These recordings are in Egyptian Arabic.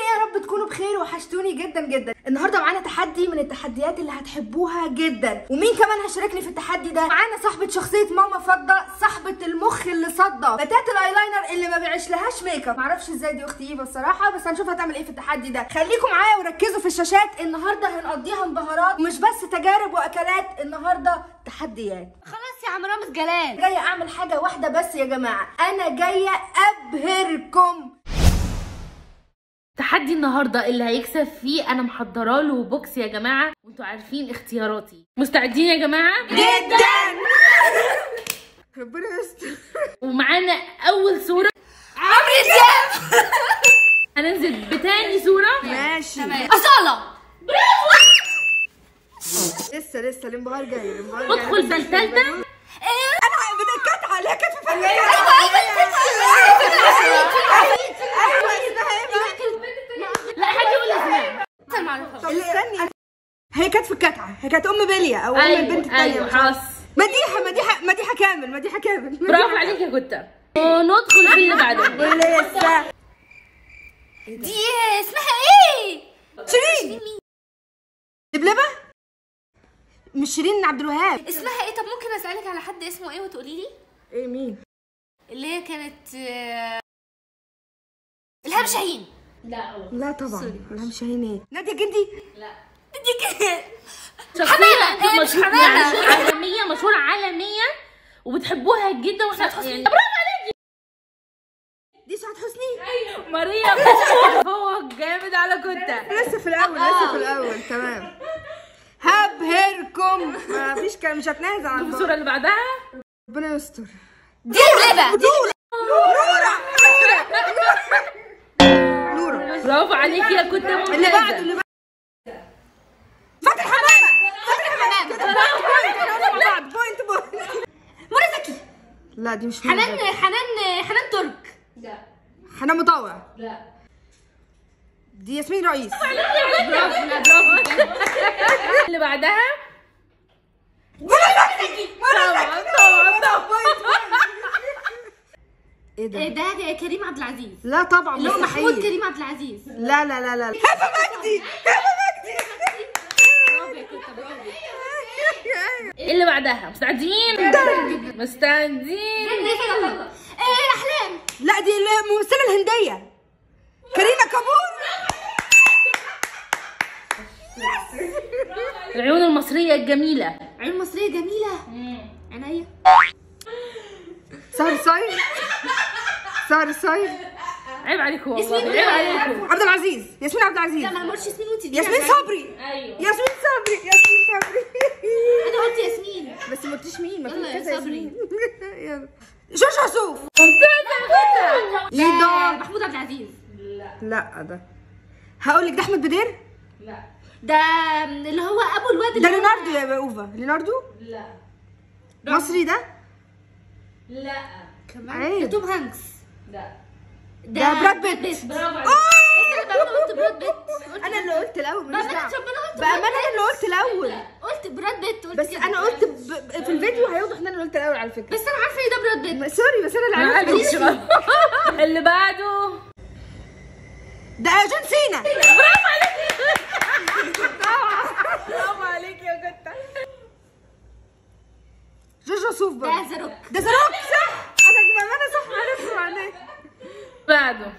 ايه يا رب تكونوا بخير وحشتوني جدا جدا النهارده معانا تحدي من التحديات اللي هتحبوها جدا ومين كمان هيشاركني في التحدي ده معانا صاحبه شخصيه ماما فضه صاحبه المخ اللي صدى فتاه الايلاينر اللي ما بيعيش لهاش ميك اب معرفش ازاي دي اختي ايفا الصراحه بس هنشوف هتعمل ايه في التحدي ده خليكم معايا وركزوا في الشاشات النهارده هنقضيها انبهارات ومش بس تجارب واكلات النهارده تحديات خلاص يا عم رامز جلال جايه اعمل حاجه واحده بس يا جماعه انا جايه ابهركم تحدي النهارده اللي هيكسب فيه انا محضره له بوكس يا جماعه وانتوا عارفين اختياراتي مستعدين يا جماعه جدا ربنا يستر ومعانا اول صوره عمرو دياب هننزل بتاني صوره ماشي أصالة لسه لسه الانبهار جاي الانبهار جاي ادخل بالتالتة انا بتكت عليها كتف فنيه ايوه اسمها ايه لا حد يقول اسمها طب استني هي كانت في الكتعه هي كانت ام بيليا او ام البنت ايوه الثانيه ايوه خلاص مديحه مديحه مديحه كامل مديحه كامل برافو عليك يا كتة وندخل في اللي بعده لسه دي اسمها ايه؟ شيرين دبلبه مش شيرين عبد الوهاب اسمها ايه؟ طب ممكن اسألك على حد اسمه ايه وتقولي لي؟ ايه مين اللي هي كانت آه، الهام شاهين لا طبعا لا مش شاهين ايه ناديه جندي دي كده شخصية حمامة، إيه، مشهورة حمامة. يعني عالمية مشهورة عالمية وبتحبوها جدا واحنا يعني دي سعاد حسني ماريا بتفوق جامد على كتة لسه في الاول لسه في الاول تمام هبهركم ما فيش كلام مش هتنازل عن بعض. الصورة اللي بعدها ربنا يستر دي لبلبة دي نورة برافو عليك يا كتة اللي بعده ممتازة اللي بعده فاتن حمامة فاتن حمامة كده بوينت احنا قلنا مع بعض بوينت بوينت منى زكي لا دي مش حنان حنان حنان ترك حنان مطاوع لا دي ياسمين رئيس برافو لا برافو اللي بعدها طبعا طبعا طبعا ايه ده إيه ده كريم عبد العزيز لا طبعا اللي هو محمود مستحيل كريم عبد العزيز لا لا لا لا هبه مجدي هبه مجدي برافو يا كنت برافو اللي بعدها مستعدين مستعدين ايه احلام لا دي الممثله الهنديه كارينا كابور العيون المصرية الجميلة عيون مصريه جميله عينيا سهر الصاير سهر الصاير عيب عليكم والله ياسمين عيب عليكم عبد العزيز ياسمين عبد العزيز لا ما انا ما قلتش ياسمين وانت دي ياسمين عشان- صبري ايوه ياسمين صبري ياسمين صبري انا قلت ياسمين بس ما قلتش مين ما يلا في يا كذا صبري. ياسمين يلا جورج وسوف ده ايه محمود عبد العزيز لا ده هقول لك ده احمد بدير ده اللي هو ابو الواد ده اللي هو- ليوناردو يا باوفا ليوناردو لا مصري ده لا كمان عيب. ده توم هانكس لا ده براد بيت. برافو عليك بس انا بقى قلت براد بيت قلت انا اللي قلت الاول ماليش بأمانة دعوه ربنا قلت بامانه براد انا اللي قلت الاول بيت. قلت براد بيت قلت بس كده. انا قلت ب... ب- في الفيديو هيوضح ان انا اللي قلت الاول على فكره بس انا عارفه ايه ده براد بيت ما- سوري بس انا اللي معلش عرفت بقى. اللي بعده ده جون سينا برافو عليك يا كتة جورج وسوف ده برضه ذا روك ده زروك صح انا بامانه صح عرفت معناه بعده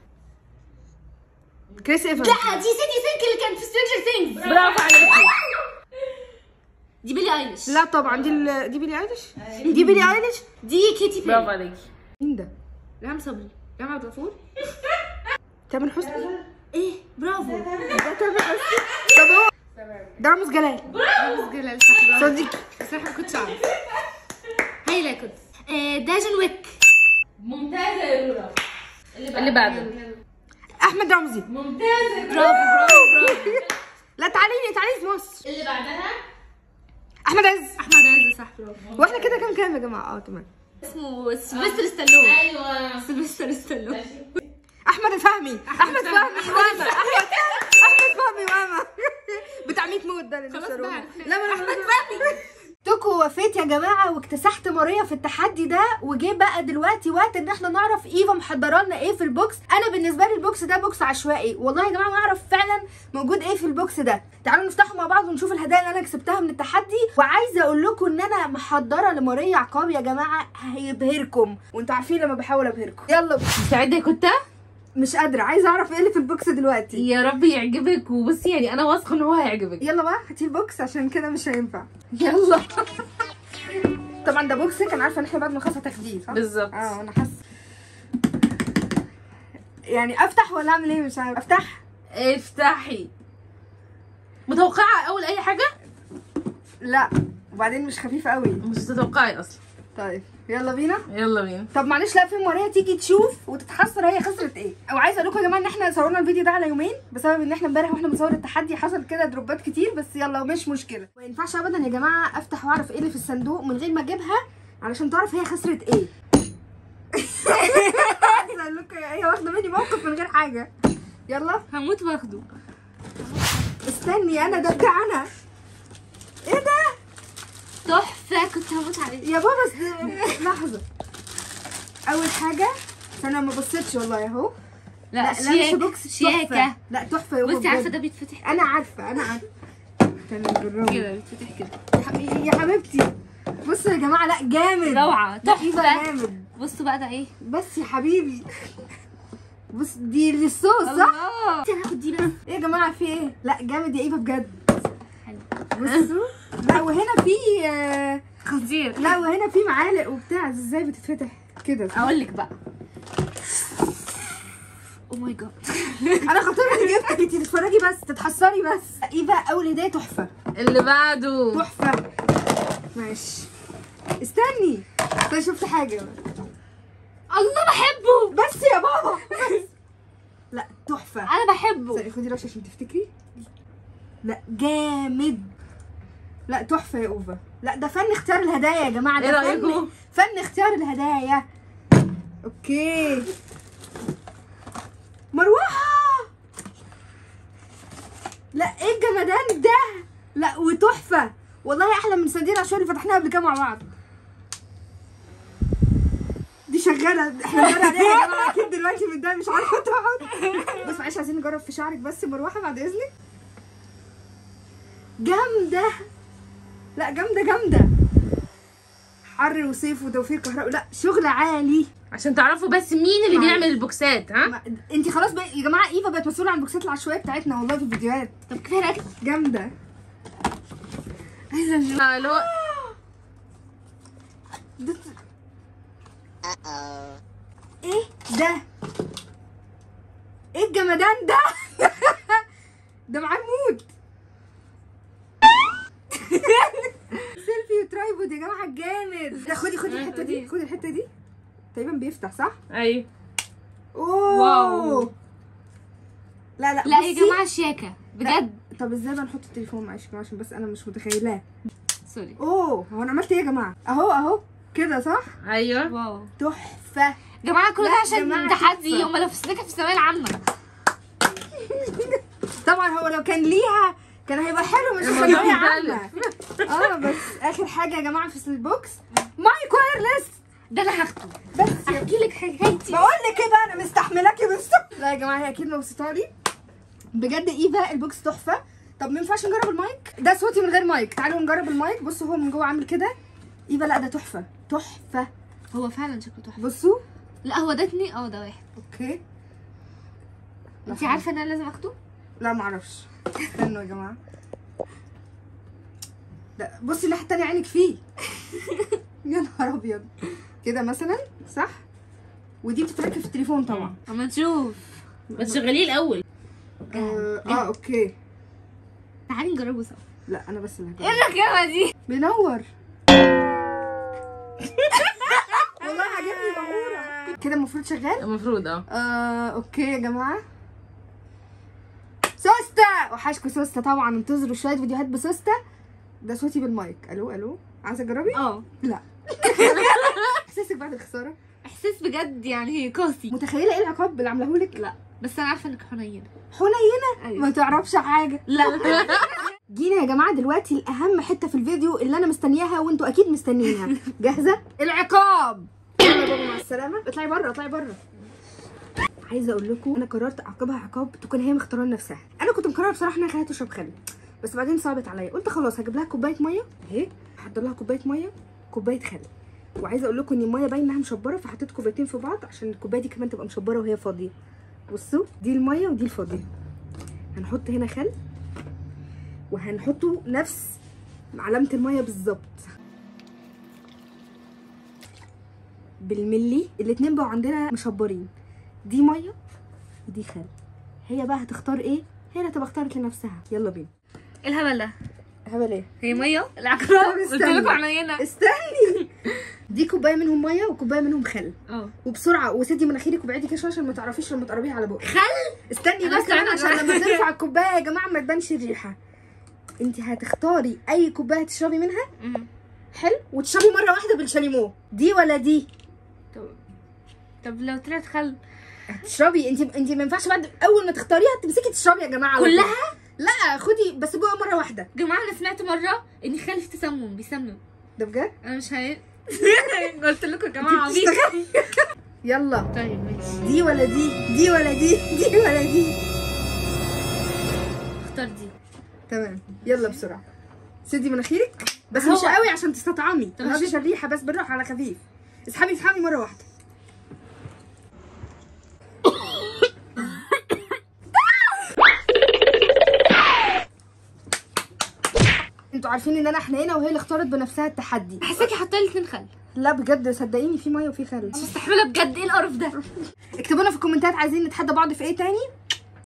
كريس ايفنز لا دي سيدي سينك اللي كانت في سترينجر ثينجز برافو عليك دي بيلي ايليش لا طبعا دي ال... دي بيلي ايليش دي بيلي ايليش دي كيتي برافو بيري عليك مين ده رام صبري رام عبد الغفور تامر حسني ايه برافو ده تامر حسني طب هو ده رامز جلال رامز جلال صح برافو صديقي بس انا ما كنتش اعرف هايله كنت آه، ده جون ويك ممتازة يا رورا اللي بعده احمد رمزي ممتازة برافو برافو برافو لا تعالي لي تعالي في مصر اللي بعدها احمد عز احمد عز صح برافو واحنا كده كام كام يا جماعه اه تمام اسمه سيلفستر ستالون ايوه سيلفستر ستالون احمد فهمي احمد فهمي واما احمد احمد فهمي واما بتاع 100 موت ده اللي خلاص نفسي بقى أروحه. عرفنا. لا ما احمد فهمي توكو وفيت يا جماعه واكتسحت ماريا في التحدي ده وجه بقى دلوقتي وقت ان احنا نعرف ايفا محضره لنا ايه في البوكس انا بالنسبه لي البوكس ده بوكس عشوائي والله يا جماعه ما اعرف فعلا موجود ايه في البوكس ده تعالوا نفتحه مع بعض ونشوف الهدايا اللي انا كسبتها من التحدي وعايزه اقول لكم ان انا محضره لماريا عقاب يا جماعه هيبهركم وانتوا عارفين لما بحاول ابهركم يلا مستعده يا كنت مش قادره عايزه اعرف ايه اللي في البوكس دلوقتي يا رب يعجبك وبصي يعني انا واثقه ان هو هيعجبك يلا بقى هاتي البوكس عشان كده مش هينفع يلا طبعا ده بوكسك انا عارفه ان احنا بعد ما نخلص هتاخديه صح؟ بالظبط. اه انا حاسه يعني افتح ولا اعمل ايه مش عارف افتح افتحي متوقعه اول اي حاجه لا وبعدين مش خفيف قوي مش تتوقعي اصلا طيب يلا بينا يلا بينا طب معلش لا فين ماريا تيجي تشوف وتتحسر هي خسرت ايه او عايزه اقول لكم يا جماعه ان احنا صورنا الفيديو ده على يومين بسبب ان احنا امبارح واحنا بنصور التحدي حصل كده دروبات كتير بس يلا مش مشكله ما ينفعش ابدا يا جماعه افتح واعرف ايه اللي في الصندوق من غير ما اجيبها علشان تعرف هي خسرت ايه عايزه اقول لكم هي واخده مني موقف من غير حاجه يلا هموت واخده استني انا ده بتاع انا ايه ده تحفه كنت هموت عليه يا بابا است- لحظه اول حاجه انا ما بصيتش والله اهو لا, لا مش شياكة. بوكس شياكه تحفة. لا تحفه يا بصي بابا عارفه بجد. ده بيتفتح انا عارفه انا عارفه استنى نجربه كده بيتفتح كده يا حبيبي- يا حبيبتي بصوا يا جماعه لا جامد روعه لا ايفا تحفه جامد بصوا بقى ده ايه بس يا حبيبي بص دي للصوص صح؟ الله انا هاخد دي بس ايه يا جماعه في ايه؟ لا جامد يا ايفا بجد حلو. بصوا لا وهنا في آه، خطير لا وهنا في معالق وبتاع ازاي بتتفتح كده اقول لك بقى او ماي جاد انا خطير اني جبتك انتي تتفرجي بس تتحسري بس ايفا اول هدايه تحفه اللي بعده تحفه ماشي استني طيب شفت حاجه الله بحبه بس يا بابا بس لا تحفه انا بحبه استني خدي رش عشان تفتكري لا جامد لا تحفه يا اوفا لا ده فن اختيار الهدايا يا جماعه ده ايه فن- رايكم فن اختيار الهدايا اوكي مروحه لا ايه الجمدان ده لا وتحفه والله احلى من صناديق العشوائي اللي فتحناها قبل كده مع بعض دي شغاله احنا بنقول عليها يا جماعه اكيد دلوقتي من ده مش عارفه تقعد بس معلش عايزين نجرب في شعرك بس مروحه بعد اذنك جامده لا جامده جامده حر وصيف وتوفير كهرباء لا شغل عالي عشان تعرفوا بس مين اللي معلش. بيعمل البوكسات ها ما... انت خلاص بقى يا جماعه ايفا بقت مسؤوله عن البوكسات العشوائيه بتاعتنا والله في الفيديوهات طب كفايه الاكل جامده آه، اللي هو ده... ايه ده ايه الجمدان ده ده معاه موت سيلفي وترايبود يا جماعه جامد ده خدي خدي الحته دي خدي الحته دي تقريبا بيفتح صح ايوه اوه واو. لا لا لا يا بصي. جماعه شياكه بجد طب ازاي بقى نحط التليفون معلش كمان عشان بس انا مش متخيلاه سوري اوه هو انا عملت ايه يا جماعه اهو اهو كده صح ايوه واو تحفه جماعه كل لا ده يا عشان جماعة تحدي تحفة. هم لو في سنكه في الثانويه العامه طبعا هو لو كان ليها كان هيبقى حلو مش الموضوع ثانويه عامه مختلف. اه بس اخر حاجه يا جماعه في البوكس مايك وايرلس ده انا هاخده بس احكي لك حكايتي بقول لك ايه بقى انا مستحملاكي بس لا يا جماعه هي اكيد مبسوطه لي بجد ايفا البوكس تحفه طب ما ينفعش نجرب المايك ده صوتي من غير مايك تعالوا نجرب المايك بصوا هو من جوه عامل كده ايفا لا ده تحفه تحفه هو فعلا شكله تحفه بصوا لا هو ده اتنين اه ده واحد اوكي انت عارفه ان انا لازم اخده لا معرفش استنوا يا جماعه لا بصي الناحيه التانيه عينك فيه يا نهار ابيض كده مثلا صح ودي بتتركب في التليفون طبعا اما نشوف بس شغليه الاول اه, آه اوكي تعالي نجربه سوا لا انا بس اللي ايه هجرب. الركبه دي بينور والله عاجبني نوره كده المفروض شغال المفروض اه آه اوكي يا جماعه سوسته وحشكوا سوسته طبعا انتظروا شويه فيديوهات بسوسته ده صوتي بالمايك الو الو عايزه تجربي اه لا احساسك بعد الخساره احساس بجد يعني قاسي متخيله ايه العقاب اللي عاملاه لك لا بس انا عارفه انك حنينه حنينه ايوه ما تعرفش حاجه لا جينا يا جماعه دلوقتي الاهم حته في الفيديو اللي انا مستنياها وانتوا اكيد مستنيينها جاهزه العقاب يلا يا بابا مع السلامه اطلعي بره اطلعي بره عايزه اقول لكم انا قررت اعاقبها عقاب تكون هي مختاره لنفسها انا كنت مقرره بصراحه انها خليها تشرب خل بس بعدين صعبت عليا قلت خلاص هجيب لها كوبايه ميه اهي هحضر لها كوبايه ميه كوبايه خل وعايزه اقول لكم ان الميه باين انها مشبره فحطيت كوبايتين في بعض عشان الكوبايه دي كمان تبقى مشبره وهي فاضيه بصوا دي الميه ودي الفاضيه هنحط هنا خل وهنحطه نفس علامه الميه بالظبط بالملي الاتنين بقوا عندنا مشبرين دي ميه ودي خل هي بقى هتختار ايه هي اللي هتبقى اختارت لنفسها يلا بينا ايه الهبل ده هبل ايه هي ميه العقرب طب قلت استني. لكم عميانه استني دي كوبايه منهم ميه وكوبايه منهم خل اه وبسرعه وسدي مناخيرك وبعدي كده شويه عشان ما تعرفيش لما تقربيها على بقك خل استني أنا بس كمان استنى عشان بقى. لما ترفع الكوبايه يا جماعه ما تبانش الريحه انت هتختاري اي كوبايه تشربي منها مم. حلو وتشربي مره واحده بالشاليمو دي ولا دي طب طب لو طلعت خل هتشربي انت انت ما ينفعش بعد اول ما تختاريها تمسكي تشربي يا جماعه على كلها؟ طول. لا خدي بس بقى مره واحده جماعه انا سمعت مره ان خل في تسمم بيسمم ده بجد انا مش هي قلت لكم يا جماعه عبيط يلا طيب ماشي دي ولا دي دي ولا دي دي ولا دي اختار دي تمام يلا بسرعه سدي مناخيرك بس هو- مش قوي عشان تستطعمي طب ما مش- تاخديش الريحه بس بالراحه على خفيف اسحبي اسحبي مره واحده انتوا عارفين ان انا حنينه وهي اللي اختارت بنفسها التحدي حاساكي حاطه لي اتنين خل لا بجد صدقيني في ميه وفي خل مش مستحمله بجد ايه القرف ده اكتبوا لنا في الكومنتات عايزين نتحدى بعض في ايه تاني